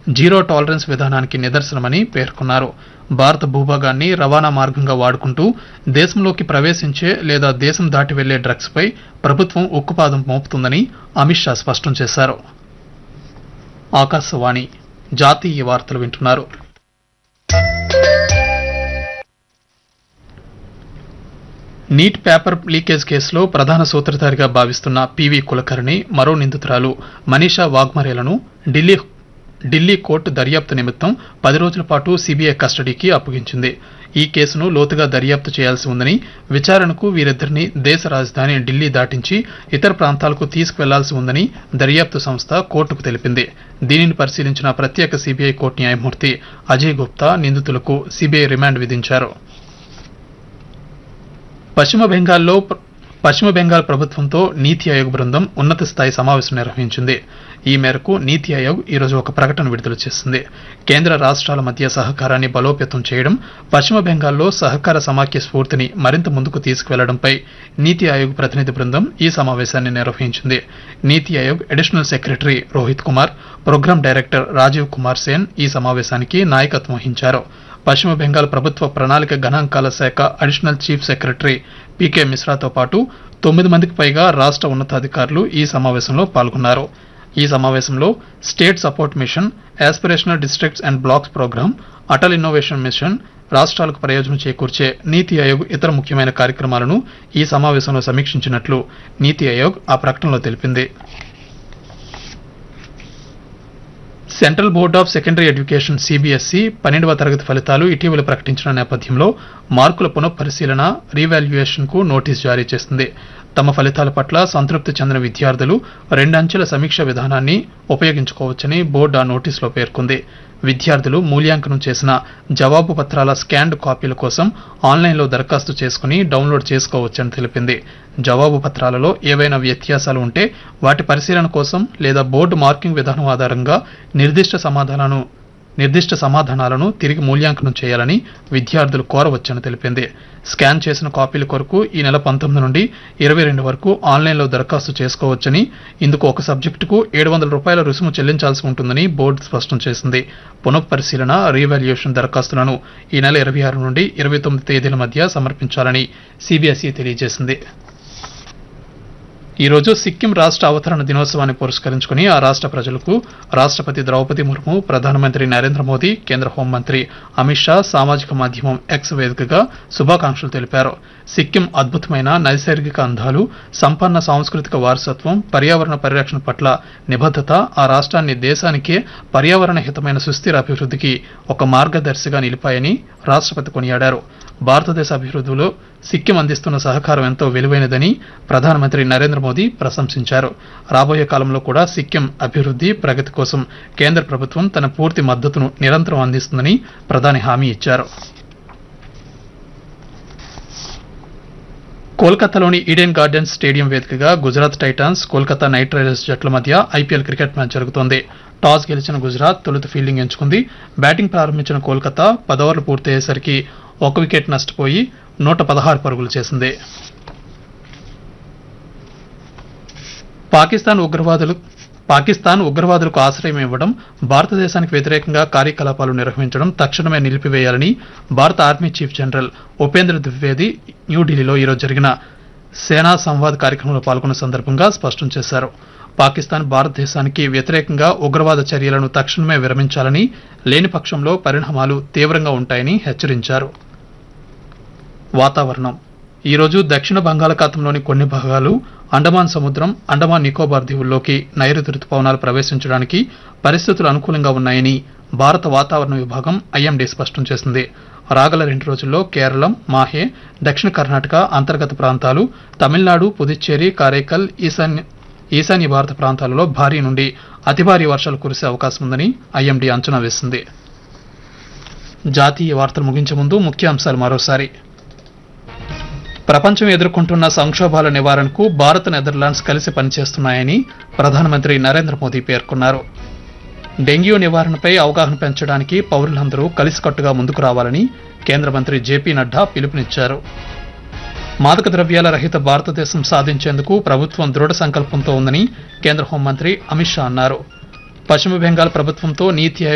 zero tolerance విధానానికి నిదర్శనమని పేర్కొన్నారు భారత భూభాగాన్ని రవాణా మార్గంగా వాడుకుంటూ దేశంలోకి ప్రవేశించే లేదా దేశం దాటి వెళ్లే డ్రగ్స్ పై ప్రభుత్వం ఉక్కుపాదం మోపుతుందని అమిత్ షా స్పష్టం చేశారు ఆకాశవాణి జాతీయ వార్తలు వింటున్నారు నీట్ పేపర్ లీకేజ్ కేసులో ప్రధాన సూత్రధారిగా భావిస్తున్న పివి కులకర్ణి మరో నిందితురాలు మనీషా వాగ్మరేలను ఢిల్లీ ఢిల్లీ కోర్టు దర్యాప్తు నిమిత్తం పది రోజుల పాటు సిబిఐ కస్టడీకి అప్పగించింది ఈ కేసును లోతుగా దర్యాప్తు చేయాల్సి ఉందని విచారణకు వీరిద్దరిని దేశ రాజధాని ఢిల్లీ దాటించి ఇతర ప్రాంతాలకు తీసుకువెళ్లాల్సి ఉందని దర్యాప్తు సంస్థ కోర్టుకు తెలిపింది దీనిని పరిశీలించిన ప్రత్యేక సిబిఐ కోర్టు న్యాయమూర్తి అజయ్ గుప్తా నిందితులకు సిబిఐ రిమాండ్ విధించారు పశ్చిమ బెంగాల్లో ప్ర- పశ్చిమ బెంగాల్ ప్రభుత్వంతో నీతి ఆయోగ్ బృందం ఉన్నత స్థాయి సమావేశం నిర్వహించింది ఈ మేరకు నీతి ఆయోగ్ ఈరోజు ఒక ప్రకటన విడుదల చేసింది కేంద్ర రాష్ట్రాల మధ్య సహకారాన్ని బలోపేతం చేయడం పశ్చిమ బెంగాల్లో సహకార సమాఖ్య స్ఫూర్తిని మరింత ముందుకు తీసుకువెళ్లడంపై నీతి ఆయోగ్ ప్రతినిధి బృందం ఈ సమావేశాన్ని నిర్వహించింది NITI Aayog additional secretary Rohit Kumar program director Rajiv Kumar Sen ఈ సమావేశానికి నాయకత్వం వహించారు పశ్చిమ బెంగాల్ ప్రభుత్వ ప్రణాళిక గణాంకాల శాఖ అడిషనల్ చీఫ్ సెక్రటరీ పీకే మిశ్రాతో పాటు తొమ్మిది మందికి పైగా రాష్ట్ర ఉన్నతాధికారులు ఈ సమావేశంలో పాల్గొన్నారు ఈ సమావేశంలో state support mission aspirational districts and blocks program Atal innovation mission రాష్ట్రాలకు ప్రయోజనం చేకూర్చే నీతి ఆయోగ్ ఇతర ముఖ్యమైన కార్యక్రమాలను ఈ సమావేశంలో సమీక్షించినట్లు నీతి ఆయోగ్ ఆ ప్రకటనలో తెలిపింది central board of secondary education CBSE పన్నెండవ తరగతి ఫలితాలు ఇటీవల ప్రకటించిన నేపథ్యంలో మార్కుల పునఃపరిశీలన రీవాల్యుయేషన్ కు నోటీస్ జారీ చేసింది తమ ఫలితాల పట్ల సంతృప్తి చెందిన విద్యార్థులు రెండంచెల సమీక్ష విధానాన్ని ఉపయోగించుకోవచ్చని బోర్డు ఆ నోటీసులో పేర్కొంది విద్యార్థులు మూల్యాంకనం చేసిన జవాబు పత్రాల స్కాన్డ్ కాపీల కోసం ఆన్లైన్లో దరఖాస్తు చేసుకుని డౌన్లోడ్ చేసుకోవచ్చని తెలిపింది జవాబు పత్రాలలో ఏవైనా వ్యత్యాసాలు ఉంటే వాటి పరిశీలన కోసం లేదా బోర్డు మార్కింగ్ విధానం ఆధారంగా నిర్దిష్ట సమాధానాలను నిర్దిష్ట సమాధానాలను తిరిగి మూల్యాంకనం చేయాలని విద్యార్థులు కోరవచ్చని తెలిపింది స్కాన్ చేసిన కాపీల కొరకు ఈ నెల పంతొమ్మిది నుండి ఇరవై రెండు వరకు ఆన్లైన్లో దరఖాస్తు చేసుకోవచ్చని ఇందుకు ఒక సబ్జెక్టుకు ఏడు వందల రూపాయల రుసుము చెల్లించాల్సి ఉంటుందని బోర్డు స్పష్టం చేసింది పునఃపరిశీలన రీవాల్యుయేషన్ దరఖాస్తులను ఈ నెల ఇరవై ఆరు నుండి ఇరవై తొమ్మిది తేదీల మధ్య సమర్పించాలని సిబిఎస్ఈ తెలియజేసింది ఈ రోజు సిక్కిం రాష్ట్ర అవతరణ దినోత్సవాన్ని పురస్కరించుకుని ఆ రాష్ట్ర ప్రజలకు రాష్ట్రపతి ద్రౌపది ముర్ము ప్రధానమంత్రి నరేంద్ర మోదీ కేంద్ర హోంమంత్రి అమిత్ షా సామాజిక మాధ్యమం ఎక్స్ వేదికగా శుభాకాంక్షలు తెలిపారు సిక్కిం అద్భుతమైన నైసర్గిక అందాలు సంపన్న సాంస్కృతిక వారసత్వం పర్యావరణ పరిరక్షణ పట్ల నిబద్ధత ఆ రాష్ట్రాన్ని దేశానికే పర్యావరణ హితమైన సుస్థిర అభివృద్ధికి ఒక మార్గదర్శిగా నిలిపాయని రాష్ట్రపతి కొనియాడారు భారతదేశ అభివృద్ధిలో సిక్కిం అందిస్తున్న సహకారం ఎంతో విలువైనదని ప్రధానమంత్రి నరేంద్ర మోదీ ప్రశంసించారు రాబోయే కాలంలో కూడా సిక్కిం అభివృద్ధి ప్రగతి కోసం కేంద్ర ప్రభుత్వం తన పూర్తి మద్దతును నిరంతరం అందిస్తుందని ప్రధాని హామీ ఇచ్చారు కోల్కతాలోని ఈడెన్ గార్డెన్స్ స్టేడియం వేదికగా Gujarat Titans Kolkata Knight Riders జట్ల మధ్య ఐపీఎల్ క్రికెట్ మ్యాచ్ జరుగుతోంది టాస్ గెలిచిన గుజరాత్ తొలుత ఫీల్డింగ్ ఎంచుకుంది బ్యాటింగ్ ప్రారంభించిన కోల్కతా పదోవర్లు పూర్తయ్యేసరికి ఒక వికెట్ నష్టపోయి నూట పదహారు పరుగులు చేసింది పాకిస్తాన్ ఉగ్రవాదులు పాకిస్తాన్ ఉగ్రవాదులకు ఆశ్రయం ఇవ్వడం భారతదేశానికి వ్యతిరేకంగా కార్యకలాపాలు నిర్వహించడం తక్షణమే నిలిపివేయాలని భారత army chief general Upendra Dwivedi న్యూఢిల్లీలో ఈరోజు జరిగిన సేనా సంవాద్ కార్యక్రమంలో పాల్గొన్న సందర్భంగా స్పష్టం చేశారు పాకిస్తాన్ భారతదేశానికి వ్యతిరేకంగా ఉగ్రవాద చర్యలను తక్షణమే విరమించాలని లేని పక్షంలో పరిణామాలు తీవ్రంగా ఉంటాయని హెచ్చరించారు వాతావరణం ఈరోజు దక్షిణ బంగాళాఖాతంలోని కొన్ని భాగాలు అండమాన్ సముద్రం అండమాన్ నికోబార్ దీవుల్లోకి నైరుతి రుతుపవనాలు ప్రవేశించడానికి పరిస్థితులు అనుకూలంగా ఉన్నాయని భారత వాతావరణ విభాగం ఐఎండీ స్పష్టం చేసింది రాగల రెండు రోజుల్లో కేరళం మాహే దక్షిణ కర్ణాటక అంతర్గత ప్రాంతాలు తమిళనాడు పుదుచ్చేరి కారైకల్ ఈశాన్య ఈశాన్య భారత ప్రాంతాలలో భారీ నుండి అతి భారీ వర్షాలు కురిసే అవకాశం ఉందని ఐఎండీ అంచనా వేసింది జాతీయ వార్తలు ముగించే ముందు ముఖ్యాంశాలు మరోసారి ప్రపంచం ఎదుర్కొంటున్న సంక్షోభాల నివారణకు భారత్ నెదర్లాండ్స్ కలిసి పనిచేస్తున్నాయని ప్రధానమంత్రి నరేంద్ర మోదీ పేర్కొన్నారు డెంగ్యూ నివారణపై అవగాహన పెంచడానికి పౌరులందరూ కలిసికట్టుగా ముందుకు రావాలని కేంద్ర మంత్రి జేపీ నడ్డా పిలుపునిచ్చారు మాదక ద్రవ్యాల రహిత భారతదేశం సాధించేందుకు ప్రభుత్వం దృఢ సంకల్పంతో ఉందని కేంద్ర హోంమంత్రి అమిత్ షా అన్నారు పశ్చిమ బెంగాల్ ప్రభుత్వంతో నీతి